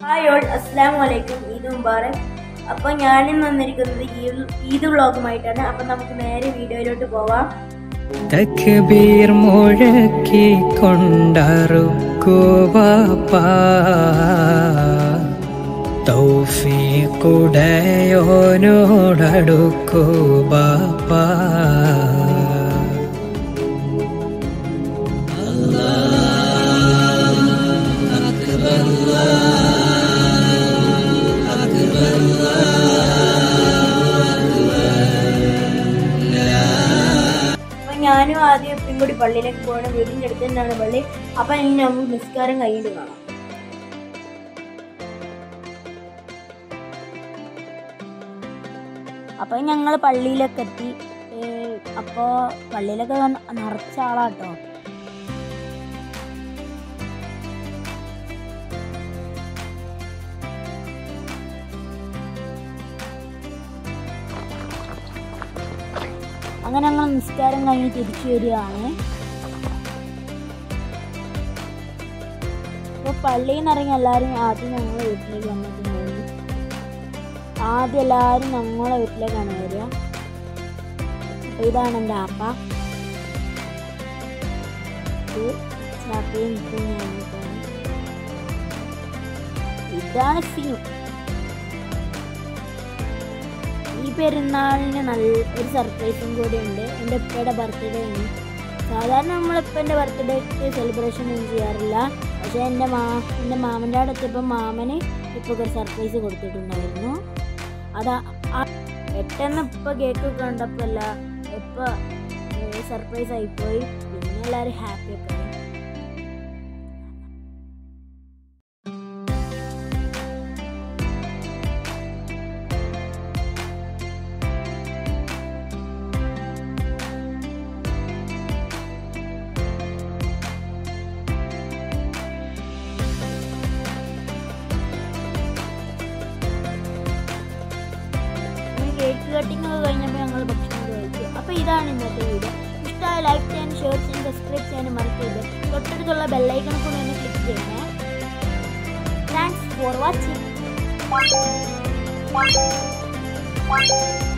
Hi all അസ്സാം വലൈക്കും ഈദ് മുബാറക് അപ്പോൾ ഞാനിന്ന് വന്നിരിക്കുന്നത് ഈദ് ഈദ് വ്ളോഗുമായിട്ടാണ് അപ്പം നമുക്ക് നേരെ വീഡിയോയിലോട്ട് പോവാം തക്ബീർ മുഴക്കി കൊണ്ടറുക്കുവാപ്പ തൗഫീഖുടയോനോടടുക്കു ബാപ്പ അപ്പം ഞാനും ആദ്യം ഇപ്പം കൂടി പള്ളിയിലേക്ക് പോകണം വീടിൻ്റെ അടുത്ത് തന്നെയാണ് പള്ളി അപ്പം ഇനി നമുക്ക് നിസ്കാരം കഴിഞ്ഞിട്ട് കാണാം അപ്പം ഞങ്ങൾ പള്ളിയിലൊക്കെ എത്തി അപ്പോൾ പള്ളിയിലൊക്കെ ന- നിറച്ച ആളാട്ടോ അങ്ങനെ ഞങ്ങൾ നിസ്കാരം കഴിഞ്ഞ് തിരിച്ചു വരികയാണ് അപ്പോൾ പള്ളിയിൽ നിന്ന് ഇറങ്ങി എല്ലാവരും ആദ്യം ഞങ്ങളെ വീട്ടിലേക്ക് വന്നിട്ടുണ്ടായിരുന്നു ആദ്യം എല്ലാവരും ഞങ്ങളെ വീട്ടിലേക്കാണ് വരിക അപ്പോൾ ഇതാണ് എൻ്റെ ആപ്പ ഇത് ചാപ്പയും ഇതും ഞങ്ങൾക്കാണ്. ഇതാണ് സീൻ ഈ പെരുന്നാളിന് നല്ല ഒരു സർപ്രൈസും കൂടി ഉണ്ട് എൻ്റെ ഉപ്പയുടെ ബർത്ത്ഡേ ആണ് സാധാരണ നമ്മളിപ്പോൾ എൻ്റെ ബർത്ത്ഡേക്ക് സെലിബ്രേഷൻ ഒന്നും ചെയ്യാറില്ല പക്ഷേ എൻ്റെ മാ എൻ്റെ മാമൻ്റെ അവിടെ എത്തിയപ്പോൾ മാമന് ഇപ്പോൾ ഒരു സർപ്രൈസ് കൊടുത്തിട്ടുണ്ടായിരുന്നു അതാ ആ- പെട്ടെന്ന് ഇപ്പോൾ കേക്ക് കണ്ടപ്പോൾ അല്ല ഇപ്പോൾ സർപ്രൈസ് ആയിപ്പോയി പിന്നെ എല്ലാവരും ഹാപ്പിയൊക്കെ ആയി അങ്ങനെ കേക്ക് കട്ടിംഗ് ഒക്കെ കഴിഞ്ഞപ്പോൾ ഞങ്ങൾ ഭക്ഷണം കഴിച്ചു അപ്പോൾ ഇതാണ് ഇന്നത്തെ വീഡിയോ ഇഷ്ടമായ ലൈക്ക് ചെയ്യാനും ഷെയർ ചെയ്യാനും സബ്സ്ക്രൈബ് ചെയ്യാനും മറക്കരുത് തൊട്ടടുത്തുള്ള ബെല്ലൈക്കൺ കൂടെ ഒന്ന് ക്ലിക്ക് ചെയ്യണേ താങ്ക്സ് ഫോർ വാച്ചിങ്